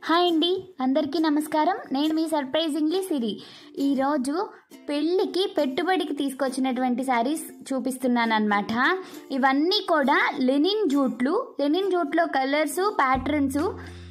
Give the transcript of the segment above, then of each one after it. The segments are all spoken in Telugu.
హాయ్ అండి అందరికీ నమస్కారం నేను మీ సర్ప్రైజింగ్లీ సిరి ఈరోజు పెళ్ళికి పెట్టుబడికి తీసుకొచ్చినటువంటి శారీస్ చూపిస్తున్నాను అనమాట ఇవన్నీ కూడా లెనిన్ జూట్లు లెనిన్ జూట్లో కలర్స్ ప్యాటర్న్స్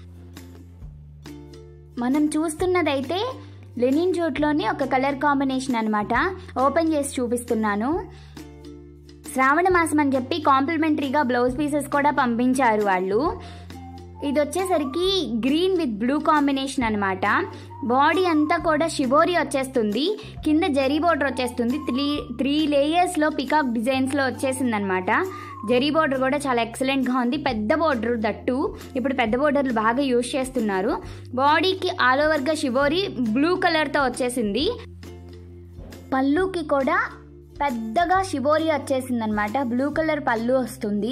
మనం చూస్తున్నదైతే లెనిన్ జూట్లోని ఒక కలర్ కాంబినేషన్ అనమాట ఓపెన్ చేసి చూపిస్తున్నాను శ్రావణ మాసం అని చెప్పి కాంప్లిమెంటరీగా బ్లౌజ్ పీసెస్ కూడా పంపించారు వాళ్ళు ఇది వచ్చేసరికి గ్రీన్ విత్ బ్లూ కాంబినేషన్ అనమాట బాడీ అంతా కూడా షిబోరి వచ్చేస్తుంది కింద జరీ బోర్డర్ వచ్చేస్తుంది త్రీ త్రీ లేయర్స్లో పికాక్ డిజైన్స్లో వచ్చేసింది అనమాట జరీ బోర్డర్ కూడా చాలా ఎక్సలెంట్గా ఉంది పెద్ద బోర్డర్ దట్టు ఇప్పుడు పెద్ద బోర్డర్లు బాగా యూజ్ చేస్తున్నారు బాడీకి ఆల్ ఓవర్గా షిబోరి బ్లూ కలర్తో వచ్చేసింది పళ్ళుకి కూడా పెద్దగా షిబోరి వచ్చేసింది అనమాట బ్లూ కలర్ పళ్ళు వస్తుంది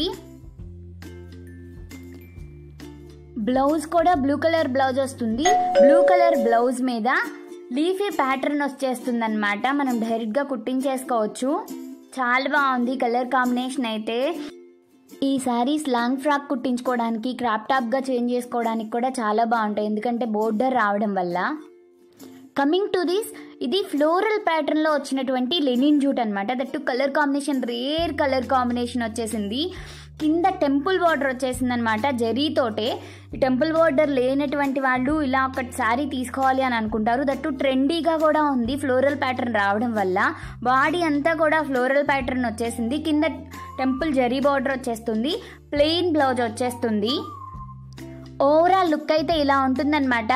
బ్లౌజ్ కూడా బ్లూ కలర్ బ్లౌజ్ వస్తుంది బ్లూ కలర్ బ్లౌజ్ మీద లీఫీ ప్యాటర్న్ వచ్చేస్తుంది అనమాట మనం డైరెక్ట్గా కుట్టించేసుకోవచ్చు చాలా బాగుంది కలర్ కాంబినేషన్ అయితే ఈ శారీస్ లాంగ్ ఫ్రాక్ కుట్టించుకోవడానికి క్రాప్ టాప్గా చేంజ్ చేసుకోవడానికి కూడా చాలా బాగుంటాయి ఎందుకంటే బోర్డర్ రావడం వల్ల కమింగ్ టు దిస్ ఇది ఫ్లోరల్ ప్యాటర్న్లో వచ్చినటువంటి లెనిన్ జూట్ అనమాట that colour combination rare colour combination వచ్చేసింది కింద టెంపుల్ బార్డర్ వచ్చేసింది అనమాట జరీతోటే ఈ టెంపుల్ బార్డర్ లేనటువంటి వాళ్ళు ఇలా ఒక శారీ తీసుకోవాలి అని అనుకుంటారు దట్టు ట్రెండీగా కూడా ఉంది ఫ్లోరల్ ప్యాటర్న్ రావడం వల్ల బాడీ అంతా కూడా ఫ్లోరల్ ప్యాటర్న్ వచ్చేసింది కింద టెంపుల్ జరీ బార్డర్ వచ్చేస్తుంది ప్లెయిన్ బ్లౌజ్ వచ్చేస్తుంది ఓవరాల్ లుక్ అయితే ఇలా ఉంటుందన్నమాట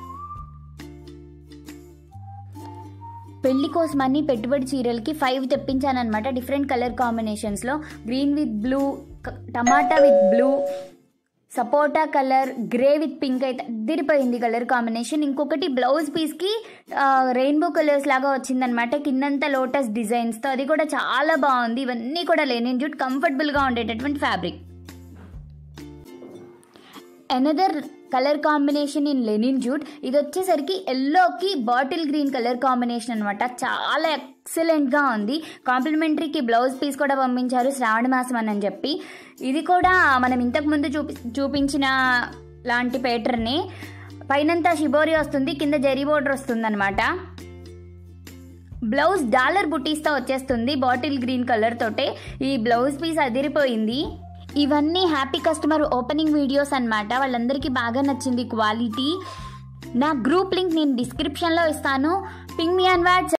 పెళ్లి కోసమని పెట్టుబడి చీరలకి ఫైవ్ తెప్పించానమాట డిఫరెంట్ కలర్ కాంబినేషన్స్లో green with blue tomato with blue సపోటా కలర్ గ్రే విత్ పింక్ అయితే అదిరిపోయింది కలర్ కాంబినేషన్ ఇంకొకటి బ్లౌజ్ పీస్కి రెయిన్బో కలర్స్ లాగా వచ్చిందనమాట కిందంతా లోటస్ డిజైన్స్తో అది కూడా చాలా బాగుంది ఇవన్నీ కూడా లెనిన్ జూట్ కంఫర్టబుల్గా ఉండేటటువంటి fabric another colour combination in linen jute ఇది వచ్చేసరికి ఎల్లోకి బాటిల్ గ్రీన్ కలర్ కాంబినేషన్ అనమాట చాలా ఎక్సలెంట్గా ఉంది కాంప్లిమెంటరీకి బ్లౌజ్ పీస్ కూడా పంపించారు శ్రావణ మాసం అని చెప్పి ఇది కూడా మనం ఇంతకుముందు చూపి చూపించిన లాంటి పేటర్ని పైనంతా షిబోరి వస్తుంది కింద జరీ బోర్డర్ వస్తుంది అనమాట బ్లౌజ్ డాలర్ బుటీస్తో వచ్చేస్తుంది బాటిల్ గ్రీన్ కలర్ తోటే ఈ బ్లౌజ్ పీస్ అదిరిపోయింది ఇవన్నీ హ్యాపీ కస్టమర్ ఓపెనింగ్ వీడియోస్ అనమాట వాళ్ళందరికీ బాగా నచ్చింది క్వాలిటీ నా గ్రూప్ లింక్ నేను డిస్క్రిప్షన్లో ఇస్తాను పింగ్ మీ అన్ వాట్స్